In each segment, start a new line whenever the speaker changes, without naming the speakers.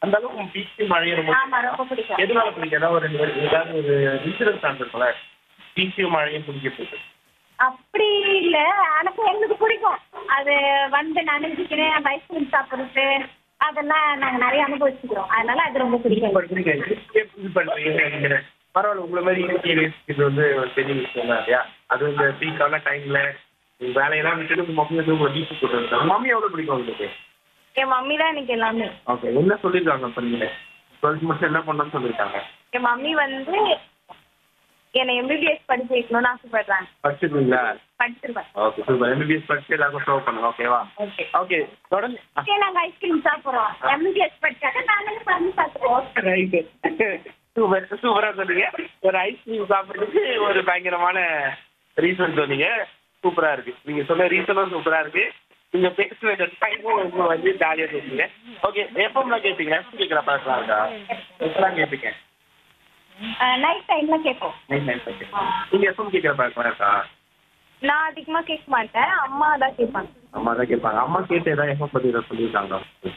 அந்த அளவுக்கு பீச்சு மழையும் ரொம்ப
ஆமா ரொம்ப பிடிக்கும்
எதனால பிடிக்கும் ஏதாவது ஒரு ஏதாவது ஒரு இன்சூரன்ஸ் இருக்கும்ல பீச்சு மழையும் பிடிக்கிறது
அப்படி இல்ல எனக்கு எங்களுக்கு பிடிக்கும் அது வந்து நனைஞ்சுக்கிறேன் ஐஸ்கிரீம் சாப்பிடுறது அதெல்லாம் நாங்க நிறைய அனுபவிச்சுக்கிறோம் அதனால அது ரொம்ப பிடிக்கும்
பண்றீங்க ஃபீல் பண்றீங்க நினைக்கிறேன் பரவாயில்ல உங்களை மாதிரி இயற்கை இது வந்து ஒரு பெரிய விஷயம் தான் இல்லையா அது இந்த பீக்கான டைம்ல வேலையெல்லாம் விட்டுட்டு உங்க மம்மி வந்து உங்களை பீச் போட்டு மம்மி எவ்வளவு பிடிக்கும் உங்களுக்கு
என் மம்மி தான் எனக்கு எல்லாமே
ஓகே என்ன சொல்லியிருக்காங்க இப்போ நீங்க டுவெல்த் முடிச்சு என்ன பண்ணணும்னு சொல்லியிருக்காங்க
என் மம்மி வந்து என்னை எம்பிபிஎஸ் படிச்சு வைக்கணும்னு ஆசைப்படுறாங்க
படிச்சிருக்கீங்களா
படிச்சிருவேன்
ஓகே சூப்பர் எம்பிபிஎஸ் படிச்சு எல்லாருக்கும் ஷோ பண்ணுங்க ஓகேவா
ஓகே
ஓகே தொடர்ந்து
ஓகே நாங்க ஐஸ்கிரீம் சாப்பிடுறோம் எம்பிபிஎஸ் படிச்சாக்க நாங்களும் பண்ணி சாப்பிடுவோம்
ரைட்டு சூப்பர் சூப்பரா சொன்னீங்க ஒரு ஐஸ்கிரீம் சாப்பிட்றதுக்கு ஒரு பயங்கரமான ரீசன் சொன்னீங்க சூப்பரா இருக்கு நீங்க சொன்ன ரீசனும் சூப்பரா இருக்கு நீங்க பேசுன டைமும் ரொம்ப வந்து ஜாலியா சொன்னீங்க ஓகே எப்பம்லாம் கேட்பீங்க எப்போ கேட்குற பழக்கம் இருக்கா எப்பலாம் கேட்பீங்க
நைட் டைம்ல கேட்போம்
நைட் நைட் கேட்பீங்க நீங்க எப்போ கேட்குற பழக்கம் இருக்கா
நான் அதிகமா கேட்க மாட்டேன் அம்மா தான் கேட்பாங்க
அம்மா தான் கேட்பாங்க அம்மா கேட்டு ஏதாவது எப்போ பத்தி ஏதாவது சொல்லியிருக்காங்க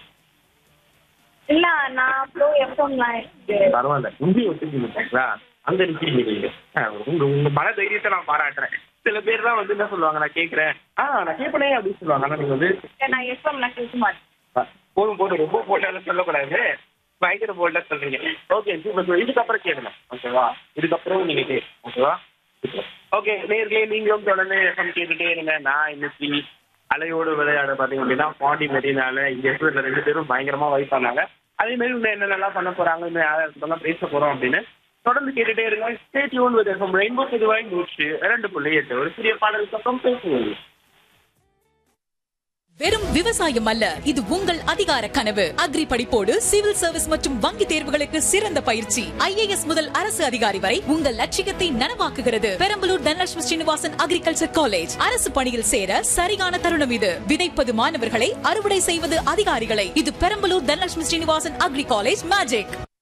இல்ல நான் அவ்வளோ எஃப்எம்லாம்
பரவாயில்ல இங்கேயும் வச்சுருக்கீங்களா அங்க இருக்கீங்க நீங்க ஆ, உங்க உங்க மன தைரியத்தை நான் பாராட்டுறேன் சில பேர் தான் வந்து என்ன சொல்லுவாங்க நான் கேட்கறேன் ஆ நான் கேட்பனே அப்படின்னு சொல்லுவாங்க ஆனா நீங்க வந்து
நான் எஃப்எம்லாம் கேட்க மாட்டேன்
ஆ, போதும் போதும் ரொம்ப போட்டாலும் சொல்லக்கூடாது பயங்கர போல்டா சொல்றீங்க ஓகே சூப்பர் இதுக்கப்புறம் கேட்கணும் ஓகேவா இதுக்கப்புறம் நீங்க கேட்க ஓகேவா ஓகே நேர்களே நீங்களும் தொடர்ந்து எஃப்எம் கேட்டுட்டே இருங்க நான் இன்னைக்கு அலையோடு விளையாட பார்த்தீங்க அப்படின்னா பாண்டி மெரினால இங்க இருக்கிற ரெண்டு பேரும் பயங்கரமா வைப் பண்ணாங்க அதே மாதிரி இன்னும் என்னென்னலாம் பண்ண போறாங்க இன்னும் யாரெல்லாம் பேச போறோம் அப்படின்னு தொடர்ந்து கேட்டுட்டே இருங்க stay tuned with FM rainbow பொதுவாய் நூற்று இரண்டு புள்ளி எட்டு ஒரு சிறிய பாடலுக்கு அப்புறம் பேசுவோம்
வெறும் விவசாயம் அல்ல இது உங்கள் அதிகார கனவு அக்ரி படிப்போடு சிவில் சர்வீஸ் மற்றும் வங்கி தேர்வுகளுக்கு சிறந்த பயிற்சி ஐஏஎஸ் முதல் அரசு அதிகாரி வரை உங்கள் லட்சியத்தை நனவாக்குகிறது பெரம்பலூர் தனலட்சுமி ஸ்ரீனிவாசன் அக்ரிகல்ச்சர் காலேஜ் அரசு பணியில் சேர சரியான தருணம் இது விதைப்பது மாணவர்களை அறுவடை செய்வது அதிகாரிகளை இது Perambalur Dhanalakshmi Srinivasan agri college magic